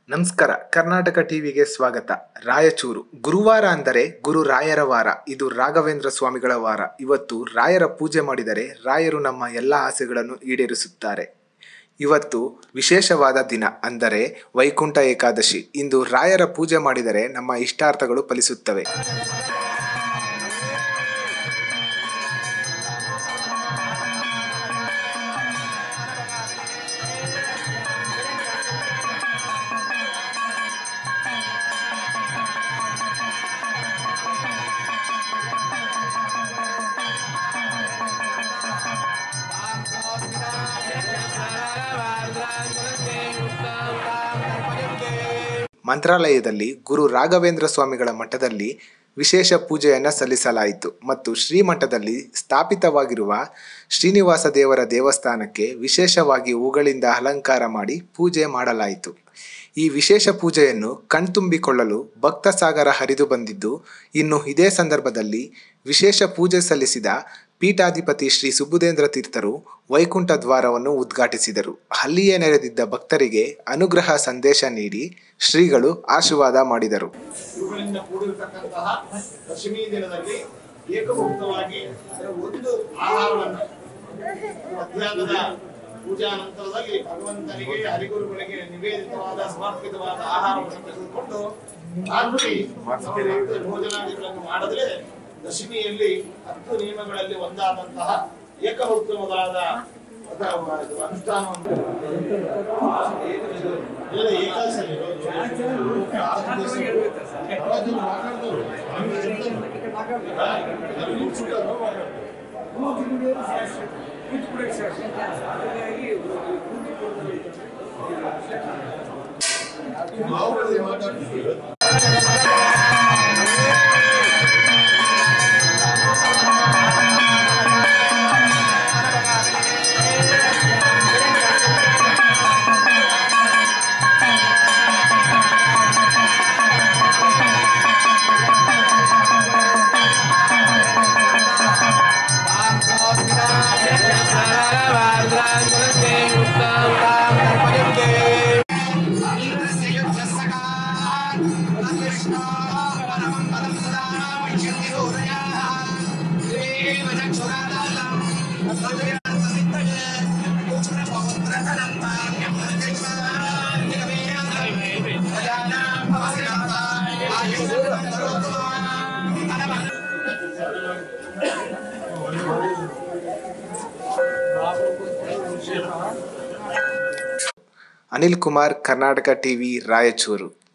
ನಮಸ್ಕಾರ ಕರ್ನಾಟಕ ಟಿವಿಗೆ ಸ್ವಾಗತ ರಾಯಚೂರು ಗುರುವಾರ ಅಂದರೆ ಗುರು ರಾಯರ ವಾರ ಇದು ರಾಘವೇಂದ್ರ ಸ್ವಾಮಿಗಳ ವಾರ ಇವತ್ತು ರಾಯರ ಪೂಜೆ ಮಾಡಿದರೆ ರಾಯರು ನಮ್ಮ ಎಲ್ಲ ಆಸೆಗಳನ್ನು ಈಡೇರಿಸುತ್ತಾರೆ ಇವತ್ತು ವಿಶೇಷವಾದ ದಿನ ಅಂದರೆ ವೈಕುಂಠ ಏಕಾದಶಿ ಇಂದು ರಾಯರ ಪೂಜೆ ಮಾಡಿದರೆ ನಮ್ಮ ಇಷ್ಟಾರ್ಥಗಳು ಫಲಿಸುತ್ತವೆ ಮಂತ್ರಾಲಯದಲ್ಲಿ ಗುರು ರಾಘವೇಂದ್ರ ಸ್ವಾಮಿಗಳ ಮಠದಲ್ಲಿ ವಿಶೇಷ ಪೂಜೆಯನ್ನು ಸಲ್ಲಿಸಲಾಯಿತು ಮತ್ತು ಶ್ರೀಮಠದಲ್ಲಿ ಸ್ಥಾಪಿತವಾಗಿರುವ ಶ್ರೀನಿವಾಸ ದೇವರ ದೇವಸ್ಥಾನಕ್ಕೆ ವಿಶೇಷವಾಗಿ ಹೂಗಳಿಂದ ಅಲಂಕಾರ ಮಾಡಿ ಪೂಜೆ ಮಾಡಲಾಯಿತು ಈ ವಿಶೇಷ ಪೂಜೆಯನ್ನು ಕಣ್ತುಂಬಿಕೊಳ್ಳಲು ಭಕ್ತ ಸಾಗರ ಹರಿದು ಬಂದಿದ್ದು ಇನ್ನು ಇದೇ ಸಂದರ್ಭದಲ್ಲಿ ವಿಶೇಷ ಪೂಜೆ ಸಲ್ಲಿಸಿದ ಪೀಠಾಧಿಪತಿ ಶ್ರೀ ಸುಬುಧೇಂದ್ರ ತೀರ್ಥರು ವೈಕುಂಠ ದ್ವಾರವನ್ನು ಉದ್ಘಾಟಿಸಿದರು ಅಲ್ಲಿಯೇ ನೆರೆದಿದ್ದ ಭಕ್ತರಿಗೆ ಅನುಗ್ರಹ ಸಂದೇಶ ನೀಡಿ ಶ್ರೀಗಳು ಆಶೀರ್ವಾದ ಮಾಡಿದರು ಇವುಗಳಿಂದ ಕೂಡಿರತಕ್ಕಂತಹ ದಶಮಿ ದಿನದಲ್ಲಿ ಏಕಭುಕ್ತವಾಗಿ ಅಂದರೆ ಒಂದು ಆಹಾರವನ್ನು ಮಧ್ಯಾಹ್ನದ ಪೂಜಾ ನಂತರದಲ್ಲಿ ಭಗವಂತನಿಗೆ ಹರಿಗುರುಗಳಿಗೆ ನಿವೇದಿತವಾದ ಸಮರ್ಪಿತವಾದ ಆಹಾರವನ್ನು ತೆಗೆದುಕೊಂಡು ರಾತ್ರಿ ಮತ್ತೆ ಭೋಜನಾದಿಗಳನ್ನು ಮಾಡದೆ ದಶಮಿಯಲ್ಲಿ ಹತ್ತು ನಿಯಮಗಳಲ್ಲಿ ಒಂದಾದಂತಹ ಏಕಭುಕ್ತವಾದ ಅನುಷ್ಠಾನವನ್ನು ಇಲ್ಲ ಏಕಾದಶಿ ಅನಿಲ್ ಕುಮಾರ್ ಕರ್ನಾಟಕ ಟಿವಿ ರಾಯಚೂರು